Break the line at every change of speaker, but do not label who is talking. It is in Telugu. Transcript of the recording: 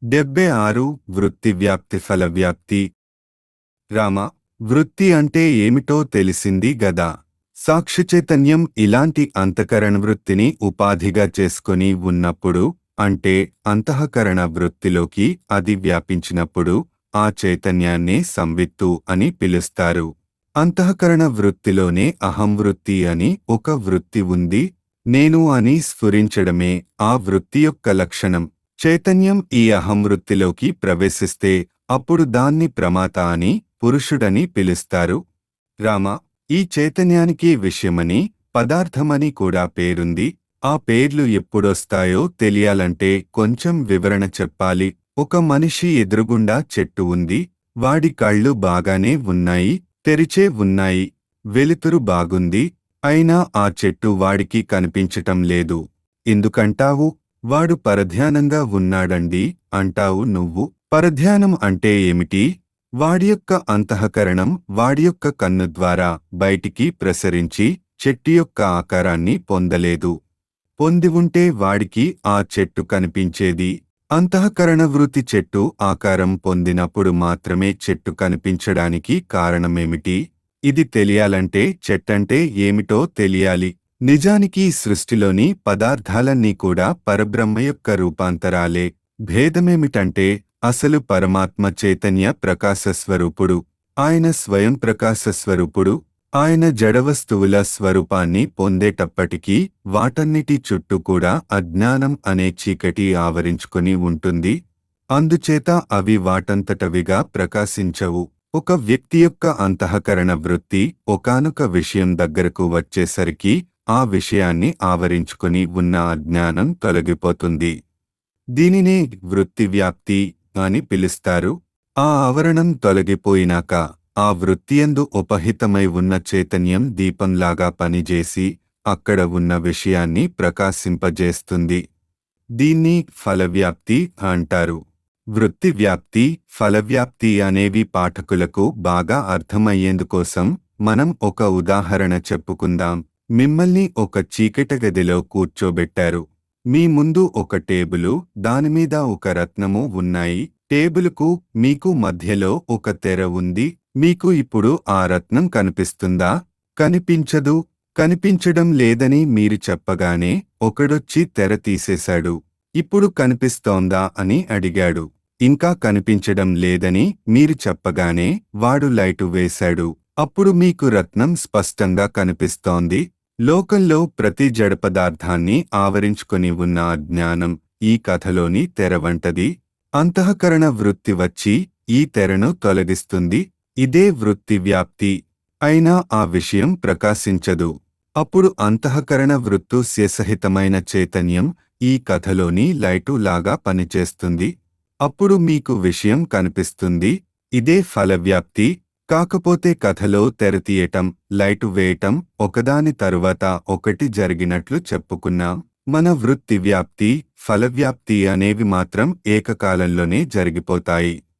డెబ్బై ఆరు వృత్తి వ్యాప్తి ఫల వ్యాప్తి రామ వృత్తి అంటే ఏమిటో తెలిసింది గదా సాక్షి చైతన్యం ఇలాంటి అంతఃకరణ వృత్తిని ఉపాధిగా చేసుకొని ఉన్నప్పుడు అంటే అంతఃకరణ వృత్తిలోకి అది వ్యాపించినప్పుడు ఆ చైతన్యాన్నే సంవిత్తు అని పిలుస్తారు అంతఃకరణ వృత్తిలోనే అహం వృత్తి అని ఒక వృత్తి ఉంది నేను అని స్ఫురించడమే ఆ వృత్తి యొక్క లక్షణం చైతన్యం ఈ అహం వృత్తిలోకి ప్రవేశిస్తే అప్పుడు దాన్ని ప్రమాత అని పురుషుడని పిలుస్తారు రామ ఈ చైతన్యానికి విషయమని పదార్థమని కూడా పేరుంది ఆ పేర్లు ఎప్పుడొస్తాయో తెలియాలంటే కొంచెం వివరణ చెప్పాలి ఒక మనిషి ఎదురుగుండా చెట్టు ఉంది వాడి కళ్ళు బాగానే ఉన్నాయి తెరిచే ఉన్నాయి వెలుతురు బాగుంది అయినా ఆ చెట్టు వాడికి కనిపించటం లేదు ఎందుకంటావు వాడు పరధ్యానంగా ఉన్నాడండి అంటావు నువ్వు పరధ్యానం అంటే ఏమిటి వాడి యొక్క అంతఃకరణం వాడి యొక్క కన్ను ద్వారా బయటికి ప్రసరించి చెట్టు యొక్క ఆకారాన్ని పొందలేదు పొంది ఉంటే వాడికి ఆ చెట్టు కనిపించేది అంతఃకరణ వృత్తి చెట్టు ఆకారం పొందినప్పుడు మాత్రమే చెట్టు కనిపించడానికి కారణమేమిటి ఇది తెలియాలంటే చెట్టంటే ఏమిటో తెలియాలి నిజానికి ఈ సృష్టిలోని పదార్థాలన్నీ కూడా పరబ్రహ్మ యొక్క రూపాంతరాలే భేదమేమిటంటే అసలు పరమాత్మ చైతన్య ప్రకాశస్వరూపుడు ఆయన స్వయం ప్రకాశస్వరూపుడు ఆయన జడవస్తువుల స్వరూపాన్ని పొందేటప్పటికీ వాటన్నిటి చుట్టూ కూడా అజ్ఞానం అనే చీకటి ఆవరించుకుని ఉంటుంది అందుచేత అవి వాటంతటవిగా ప్రకాశించవు ఒక వ్యక్తి యొక్క అంతఃకరణ వృత్తి ఒకానొక విషయం దగ్గరకు వచ్చేసరికి ఆ విషయాన్ని ఆవరించుకుని ఉన్న అజ్ఞానం తొలగిపోతుంది దీనినే వృత్తి వ్యాప్తి అని పిలుస్తారు ఆ ఆవరణం తొలగిపోయినాక ఆ వృత్తియందు ఉపహితమై ఉన్న చైతన్యం దీపంలాగా పనిచేసి అక్కడ ఉన్న విషయాన్ని ప్రకాశింపజేస్తుంది దీన్ని ఫలవ్యాప్తి అంటారు వృత్తి వ్యాప్తి ఫలవ్యాప్తి అనేవి పాఠకులకు బాగా అర్థమయ్యేందుకోసం మనం ఒక ఉదాహరణ చెప్పుకుందాం మిమ్మల్ని ఒక చీకట గదిలో కూర్చోబెట్టారు మీ ముందు ఒక టేబులు దానిమీద ఒక రత్నము ఉన్నాయి టేబులుకు మీకు మధ్యలో ఒక తెర ఉంది మీకు ఇప్పుడు ఆ రత్నం కనిపిస్తుందా కనిపించదు కనిపించడం లేదని మీరు చెప్పగానే ఒకడొచ్చి తెర తీసేశాడు ఇప్పుడు కనిపిస్తోందా అని అడిగాడు ఇంకా కనిపించడం లేదని మీరు చెప్పగానే వాడు లైటు వేశాడు అప్పుడు మీకు రత్నం స్పష్టంగా కనిపిస్తోంది లోకంలో ప్రతి జడ పదార్థాన్ని ఆవరించుకొని ఉన్న అజ్ఞానం ఈ కథలోని తెర వంటది అంతఃకరణ వృత్తి వచ్చి ఈ తెరను తొలగిస్తుంది ఇదే వృత్తి వ్యాప్తి అయినా ఆ విషయం ప్రకాశించదు అప్పుడు అంతఃకరణ వృత్తుస్యసహితమైన చైతన్యం ఈ కథలోని లైటు లాగా పనిచేస్తుంది అప్పుడు మీకు విషయం కనిపిస్తుంది ఇదే ఫలవ్యాప్తి కాకపోతే కథలో తెరతీయటం లైటు వేయటం ఒకదాని తరువాత ఒకటి జరిగినట్లు చెప్పుకున్నాం మన వృత్తి వ్యాప్తి ఫలవ్యాప్తి అనేవి మాత్రం ఏకకాలంలోనే జరిగిపోతాయి